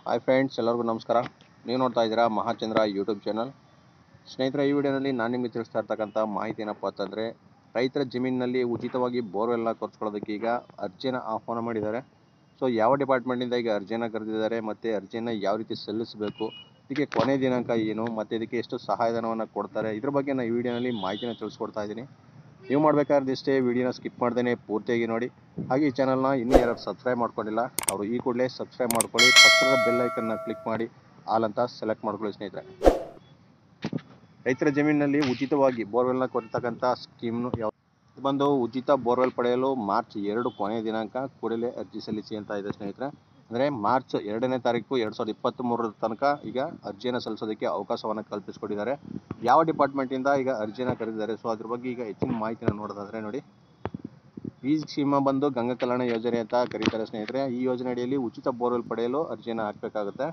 hi friends ಎಲ್ಲರಿಗೂ ನಮಸ್ಕಾರ ನೀವು ನೋಡ್ತಾ ಇದ್ದೀರಾ ಮಹಾಚಂದ್ರ ಯೂಟ್ಯೂಬ್ ಚಾನಲ್ ಸ್ನೇಹಿತರೆ ಈ ವಿಡಿಯೋನಲ್ಲಿ ನಾನು ನಿಮಗೆ ತಿಳಿಸ್ತಾ ಇರ್ತಕ್ಕಂಥ ಮಾಹಿತಿ ಏನಪ್ಪ ಅಂತಂದರೆ ರೈತರ ಜಮೀನಿನಲ್ಲಿ ಉಚಿತವಾಗಿ ಬೋರ್ವೆಲ್ನ ಕೊರ್ಸ್ಕೊಳ್ಳೋದಕ್ಕೆ ಈಗ ಅರ್ಜಿನ ಆಹ್ವಾನ ಮಾಡಿದ್ದಾರೆ ಸೊ ಯಾವ ಡಿಪಾರ್ಟ್ಮೆಂಟಿಂದ ಈಗ ಅರ್ಜಿನ ಕರೆದಿದ್ದಾರೆ ಮತ್ತು ಅರ್ಜಿಯನ್ನು ಯಾವ ರೀತಿ ಸಲ್ಲಿಸಬೇಕು ಇದಕ್ಕೆ ಕೊನೆ ದಿನಾಂಕ ಏನು ಮತ್ತು ಇದಕ್ಕೆ ಎಷ್ಟು ಸಹಾಯಧನವನ್ನು ಕೊಡ್ತಾರೆ ಇದ್ರ ಬಗ್ಗೆ ನಾನು ಈ ವಿಡಿಯೋನಲ್ಲಿ ಮಾಹಿತಿನ ತಿಳಿಸ್ಕೊಡ್ತಾ ಇದ್ದೀನಿ ನೀವು ಮಾಡಬೇಕಾದ್ರೆ ಇಷ್ಟೇ ವಿಡಿಯೋನ ಸ್ಕಿಪ್ ಮಾಡ್ದೇ ಪೂರ್ತಿಯಾಗಿ ನೋಡಿ ಹಾಗೆ ಈ ಚಾನಲ್ನ ಇನ್ನೂ ಯಾರು ಸಬ್ಸ್ಕ್ರೈಬ್ ಮಾಡ್ಕೊಂಡಿಲ್ಲ ಅವರು ಈ ಕೂಡಲೇ ಸಬ್ಸ್ಕ್ರೈಬ್ ಮಾಡ್ಕೊಳ್ಳಿ ಪಕ್ಕದ ಬೆಲ್ ಐಕನ್ನ ಕ್ಲಿಕ್ ಮಾಡಿ ಆಲ್ ಅಂತ ಸೆಲೆಕ್ಟ್ ಮಾಡ್ಕೊಳ್ಳಿ ಸ್ನೇಹಿತರೆ ರೈತರ ಜಮೀನಿನಲ್ಲಿ ಉಚಿತವಾಗಿ ಬೋರ್ವೆಲ್ನ ಕೊಡ್ತಕ್ಕಂಥ ಸ್ಕೀಮ್ನು ಯಾವ ಇದು ಬಂದು ಉಚಿತ ಬೋರ್ವೆಲ್ ಪಡೆಯಲು ಮಾರ್ಚ್ ಎರಡು ಕೊನೆಯ ದಿನಾಂಕ ಕೂಡಲೇ ಅರ್ಜಿ ಸಲ್ಲಿಸಿ ಅಂತ ಇದೆ ಸ್ನೇಹಿತರೆ ಅಂದರೆ ಮಾರ್ಚ್ ಎರಡನೇ ತಾರೀಕು ಎರಡು ಸಾವಿರದ ಇಪ್ಪತ್ತ್ ಮೂರರ ತನಕ ಈಗ ಅರ್ಜಿಯನ್ನು ಸಲ್ಲಿಸೋದಕ್ಕೆ ಅವಕಾಶವನ್ನು ಕಲ್ಪಿಸ್ಕೊಟ್ಟಿದ್ದಾರೆ ಯಾವ ಡಿಪಾರ್ಟ್ಮೆಂಟಿಂದ ಈಗ ಅರ್ಜಿಯನ್ನು ಕರೆದಿದ್ದಾರೆ ಸೊ ಅದ್ರ ಬಗ್ಗೆ ಈಗ ಹೆಚ್ಚಿನ ಮಾಹಿತಿನ ನೋಡೋದಾದ್ರೆ ನೋಡಿ ಈ ಸ್ಕೀಮ ಬಂದು ಗಂಗಾ ಕಲ್ಯಾಣ ಯೋಜನೆ ಅಂತ ಕರೀತಾರೆ ಸ್ನೇಹಿತರೆ ಈ ಯೋಜನೆ ಅಡಿಯಲ್ಲಿ ಉಚಿತ ಬೋರ್ವೆಲ್ ಪಡೆಯಲು ಅರ್ಜಿಯನ್ನು ಹಾಕಬೇಕಾಗುತ್ತೆ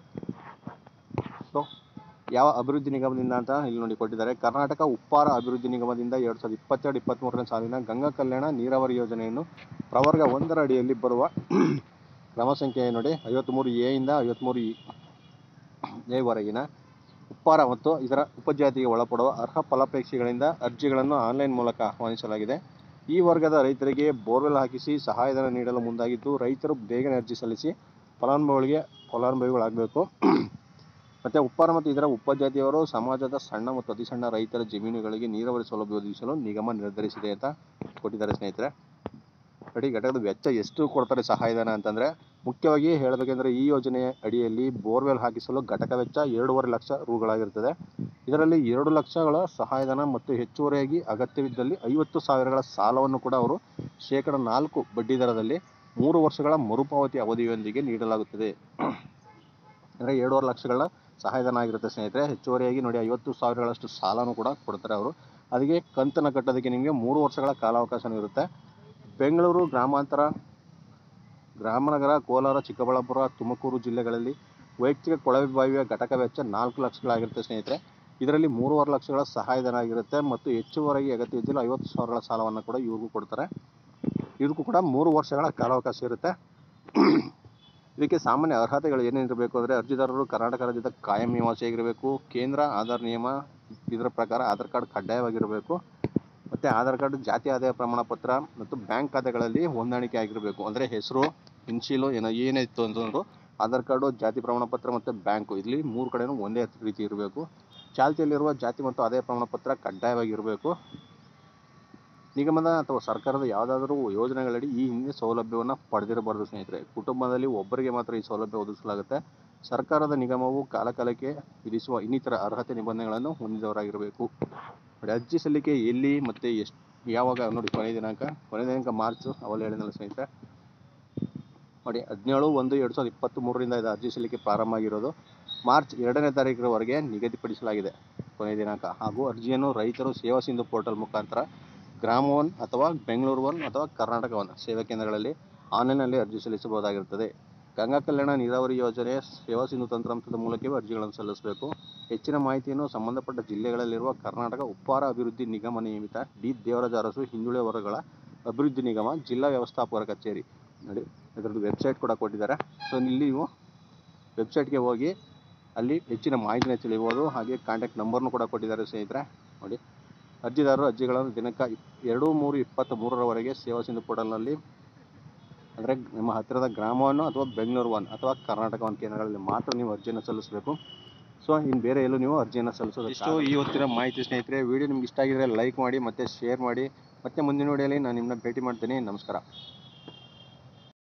ಸೊ ಯಾವ ಅಭಿವೃದ್ಧಿ ನಿಗಮದಿಂದ ಅಂತ ಇಲ್ಲಿ ನೋಡಿ ಕೊಟ್ಟಿದ್ದಾರೆ ಕರ್ನಾಟಕ ಉಪ್ಪಾರ ಅಭಿವೃದ್ಧಿ ನಿಗಮದಿಂದ ಎರಡು ಸಾವಿರದ ಇಪ್ಪತ್ತೆರಡು ಇಪ್ಪತ್ತ್ಮೂರನೇ ಸಾಲಿನ ಗಂಗಾ ಕಲ್ಯಾಣ ನೀರಾವರಿ ಯೋಜನೆಯನ್ನು ಪ್ರವರ್ಗ ಒಂದರ ಅಡಿಯಲ್ಲಿ ಬರುವ ಕ್ರಮ ಸಂಖ್ಯೆ ನೋಡಿ ಐವತ್ತ್ಮೂರು ಎ ಇಂದ ಐವತ್ತ್ಮೂರು ಎವರೆಗಿನ ಉಪ್ಪಾರ ಮತ್ತು ಇದರ ಉಪಜಾತಿಗೆ ಒಳಪಡುವ ಅರ್ಹ ಫಲಾಪೇಕ್ಷಿಗಳಿಂದ ಅರ್ಜಿಗಳನ್ನು ಆನ್ಲೈನ್ ಮೂಲಕ ಆಹ್ವಾನಿಸಲಾಗಿದೆ ಈ ವರ್ಗದ ರೈತರಿಗೆ ಬೋರ್ವೆಲ್ ಹಾಕಿಸಿ ಸಹಾಯಧನ ನೀಡಲು ಮುಂದಾಗಿದ್ದು ರೈತರು ಬೇಗನೆ ಅರ್ಜಿ ಸಲ್ಲಿಸಿ ಫಲಾನುಭವಿಗಳಿಗೆ ಫಲಾನುಭವಿಗಳಾಗಬೇಕು ಮತ್ತು ಉಪ್ಪಾರ ಮತ್ತು ಇದರ ಉಪಜಾತಿಯವರು ಸಮಾಜದ ಸಣ್ಣ ಮತ್ತು ಅತಿ ಸಣ್ಣ ರೈತರ ಜಮೀನುಗಳಿಗೆ ನೀರಾವರಿ ಸೌಲಭ್ಯ ಒದಗಿಸಲು ನಿಗಮ ನಿರ್ಧರಿಸಿದೆ ಅಂತ ಕೊಟ್ಟಿದ್ದಾರೆ ಸ್ನೇಹಿತರೆ ನೋಡಿ ಘಟಕದ ವೆಚ್ಚ ಎಷ್ಟು ಕೊಡ್ತಾರೆ ಸಹಾಯಧನ ಅಂತಂದರೆ ಮುಖ್ಯವಾಗಿ ಹೇಳಬೇಕೆಂದರೆ ಈ ಯೋಜನೆಯ ಅಡಿಯಲ್ಲಿ ಬೋರ್ವೆಲ್ ಹಾಕಿಸಲು ಘಟಕ ವೆಚ್ಚ ಎರಡೂವರೆ ಲಕ್ಷ ರೂಗಳಾಗಿರುತ್ತದೆ ಇದರಲ್ಲಿ ಎರಡು ಲಕ್ಷಗಳ ಸಹಾಯಧನ ಮತ್ತು ಹೆಚ್ಚುವರಿಯಾಗಿ ಅಗತ್ಯವಿದ್ದಲ್ಲಿ ಐವತ್ತು ಸಾವಿರಗಳ ಸಾಲವನ್ನು ಕೂಡ ಅವರು ಶೇಕಡ ನಾಲ್ಕು ಬಡ್ಡಿ ದರದಲ್ಲಿ ಮೂರು ವರ್ಷಗಳ ಮರುಪಾವತಿ ಅವಧಿಯೊಂದಿಗೆ ನೀಡಲಾಗುತ್ತದೆ ಅಂದರೆ ಎರಡೂವರೆ ಲಕ್ಷಗಳ ಸಹಾಯಧನ ಆಗಿರುತ್ತೆ ಸ್ನೇಹಿತರೆ ಹೆಚ್ಚುವರಿಯಾಗಿ ನೋಡಿ ಐವತ್ತು ಸಾವಿರಗಳಷ್ಟು ಸಾಲನೂ ಕೂಡ ಕೊಡ್ತಾರೆ ಅವರು ಅದಕ್ಕೆ ಕಂತನ್ನು ಕಟ್ಟೋದಕ್ಕೆ ನಿಮಗೆ ಮೂರು ವರ್ಷಗಳ ಕಾಲಾವಕಾಶನೂ ಇರುತ್ತೆ ಬೆಂಗಳೂರು ಗ್ರಾಮಾಂತರ ಗ್ರಾಮನಗರ ಕೋಲಾರ ಚಿಕ್ಕಬಳ್ಳಾಪುರ ತುಮಕೂರು ಜಿಲ್ಲೆಗಳಲ್ಲಿ ವೈಯಕ್ತಿಕ ಕೊಳವೆ ಬಾವಿಯ ಘಟಕ ವೆಚ್ಚ ನಾಲ್ಕು ಲಕ್ಷಗಳಾಗಿರುತ್ತೆ ಸ್ನೇಹಿತರೆ ಇದರಲ್ಲಿ ಮೂರುವರೆ ಲಕ್ಷಗಳ ಸಹಾಯಧನ ಆಗಿರುತ್ತೆ ಮತ್ತು ಹೆಚ್ಚುವರೆಗೆ ಅಗತ್ಯವಿದ್ದಲ್ಲಿ ಐವತ್ತು ಸಾವಿರಗಳ ಸಾಲವನ್ನು ಕೂಡ ಇವ್ರಿಗೂ ಕೊಡ್ತಾರೆ ಇದಕ್ಕೂ ಕೂಡ ಮೂರು ವರ್ಷಗಳ ಕಾಲಾವಕಾಶ ಇರುತ್ತೆ ಇದಕ್ಕೆ ಸಾಮಾನ್ಯ ಅರ್ಹತೆಗಳು ಏನೇನಿರಬೇಕು ಅಂದರೆ ಅರ್ಜಿದಾರರು ಕರ್ನಾಟಕ ರಾಜ್ಯದ ಕಾಯಂ ನಿವಾಸಿಯಾಗಿರಬೇಕು ಕೇಂದ್ರ ಆಧಾರ್ ನಿಯಮ ಇದರ ಪ್ರಕಾರ ಆಧಾರ್ ಕಾರ್ಡ್ ಕಡ್ಡಾಯವಾಗಿರಬೇಕು ಮತ್ತು ಆಧಾರ್ ಕಾರ್ಡ್ ಜಾತಿ ಆದಾಯ ಪ್ರಮಾಣ ಪತ್ರ ಮತ್ತು ಬ್ಯಾಂಕ್ ಖಾತೆಗಳಲ್ಲಿ ಹೊಂದಾಣಿಕೆ ಆಗಿರಬೇಕು ಅಂದರೆ ಹೆಸರು ಇನ್ಶೀಲು ಏನೋ ಏನೇ ಇತ್ತು ಅಂತಂದ್ರು ಆಧಾರ್ ಕಾರ್ಡು ಜಾತಿ ಪ್ರಮಾಣ ಪತ್ರ ಮತ್ತು ಬ್ಯಾಂಕು ಇಲ್ಲಿ ಮೂರು ಕಡೆನೂ ಒಂದೇ ರೀತಿ ಇರಬೇಕು ಚಾಲ್ತಿಯಲ್ಲಿರುವ ಜಾತಿ ಮತ್ತು ಆದಾಯ ಪ್ರಮಾಣ ಪತ್ರ ಕಡ್ಡಾಯವಾಗಿರಬೇಕು ನಿಗಮದ ಅಥವಾ ಸರ್ಕಾರದ ಯಾವುದಾದರೂ ಯೋಜನೆಗಳಡಿ ಈ ಹಿಂದೆ ಸೌಲಭ್ಯವನ್ನು ಪಡೆದಿರಬಾರದು ಸ್ನೇಹಿತರೆ ಕುಟುಂಬದಲ್ಲಿ ಒಬ್ಬರಿಗೆ ಮಾತ್ರ ಈ ಸೌಲಭ್ಯ ಒದಗಿಸಲಾಗುತ್ತೆ ಸರ್ಕಾರದ ನಿಗಮವು ಕಾಲಕಾಲಕ್ಕೆ ವಿಧಿಸುವ ಇನ್ನಿತರ ಅರ್ಹತೆ ನಿಬಂಧನೆಗಳನ್ನು ಹೊಂದಿದವರಾಗಿರಬೇಕು ನೋಡಿ ಅರ್ಜಿ ಸಲ್ಲಿಕೆ ಎಲ್ಲಿ ಮತ್ತು ಎಷ್ಟು ಯಾವಾಗ ನೋಡಿ ಕೊನೆಯ ದಿನಾಂಕ ಕೊನೆಯ ದಿನಾಂಕ ಮಾರ್ಚ್ ಅವಲ್ಲಿ ಹೇಳಿದ್ನಲ್ಲ ಸ್ನೇಹಿತರೆ ನೋಡಿ ಹದಿನೇಳು ಒಂದು ಎರಡು ಸಾವಿರದ ಇಪ್ಪತ್ತ್ ಮೂರರಿಂದ ಇದು ಅರ್ಜಿ ಸಲ್ಲಿಕೆ ಪ್ರಾರಂಭ ಆಗಿರೋದು ಮಾರ್ಚ್ ಎರಡನೇ ತಾರೀಕರವರೆಗೆ ನಿಗದಿಪಡಿಸಲಾಗಿದೆ ಕೊನೆಯ ದಿನಾಂಕ ಹಾಗೂ ಅರ್ಜಿಯನ್ನು ರೈತರು ಸೇವಾ ಸಿಂಧು ಪೋರ್ಟಲ್ ಮುಖಾಂತರ ಗ್ರಾಮ ಒನ್ ಅಥವಾ ಬೆಂಗಳೂರು ಒನ್ ಅಥವಾ ಕರ್ನಾಟಕ ಒನ್ ಸೇವಾ ಕೇಂದ್ರಗಳಲ್ಲಿ ಆನ್ಲೈನ್ನಲ್ಲಿ ಅರ್ಜಿ ಸಲ್ಲಿಸಬಹುದಾಗಿರುತ್ತದೆ ಗಂಗಾ ಕಲ್ಯಾಣ ನೀರಾವರಿ ಯೋಜನೆ ಸೇವಾ ಸಿಂಧು ತಂತ್ರಾಂಶದ ಮೂಲಕವೇ ಅರ್ಜಿಗಳನ್ನು ಸಲ್ಲಿಸಬೇಕು ಹೆಚ್ಚಿನ ಮಾಹಿತಿಯನ್ನು ಸಂಬಂಧಪಟ್ಟ ಜಿಲ್ಲೆಗಳಲ್ಲಿರುವ ಕರ್ನಾಟಕ ಉಪ್ಪಾರ ಅಭಿವೃದ್ಧಿ ನಿಗಮ ನಿಯಮಿತ ಡಿ ದೇವರಾಜ ಅರಸು ಹಿಂದುಳಿದ ವರ್ಗಗಳ ಅಭಿವೃದ್ಧಿ ನಿಗಮ ಜಿಲ್ಲಾ ವ್ಯವಸ್ಥಾಪಕರ ಕಚೇರಿ ನೋಡಿ ಇದರದ್ದು ವೆಬ್ಸೈಟ್ ಕೂಡ ಕೊಟ್ಟಿದ್ದಾರೆ ಸೊ ಇಲ್ಲಿ ನೀವು ವೆಬ್ಸೈಟ್ಗೆ ಹೋಗಿ ಅಲ್ಲಿ ಹೆಚ್ಚಿನ ಮಾಹಿತಿನ ತಿಳಿಬೋದು ಹಾಗೆ ಕಾಂಟ್ಯಾಕ್ಟ್ ನಂಬರ್ನು ಕೂಡ ಕೊಟ್ಟಿದ್ದಾರೆ ಸ್ನೇಹಿತರೆ ನೋಡಿ ಅರ್ಜಿದಾರರು ಅರ್ಜಿಗಳನ್ನು ದಿನಾಂಕ ಇಪ್ ಎರಡು ಮೂರು ಇಪ್ಪತ್ತ್ ಮೂರರವರೆಗೆ ಸೇವಾ ಸಿಂಧು ಪೋರ್ಟಲ್ನಲ್ಲಿ ಅಂದರೆ ನಿಮ್ಮ ಹತ್ತಿರದ ಗ್ರಾಮವನ್ನು ಅಥವಾ ಬೆಂಗಳೂರು ಒನ್ ಅಥವಾ ಕರ್ನಾಟಕ ಒನ್ ಕೇಂದ್ರಗಳಲ್ಲಿ ಮಾತ್ರ ನೀವು ಅರ್ಜಿಯನ್ನು ಸಲ್ಲಿಸಬೇಕು ಸೊ ಇನ್ನು ಬೇರೆ ಎಲ್ಲೂ ನೀವು ಅರ್ಜಿಯನ್ನು ಸಲ್ಲಿಸೋದು ಇಷ್ಟು ಈ ಹೊತ್ತಿನ ಮಾಹಿತಿ ಸ್ನೇಹಿತರೆ ವಿಡಿಯೋ ನಿಮ್ಗೆ ಇಷ್ಟ ಆಗಿದ್ರೆ ಲೈಕ್ ಮಾಡಿ ಮತ್ತು ಶೇರ್ ಮಾಡಿ ಮತ್ತೆ ಮುಂದಿನ ವಿಡಿಯೋಲಿ ನಾನು ನಿಮ್ಮನ್ನ ಭೇಟಿ ಮಾಡ್ತೀನಿ ನಮಸ್ಕಾರ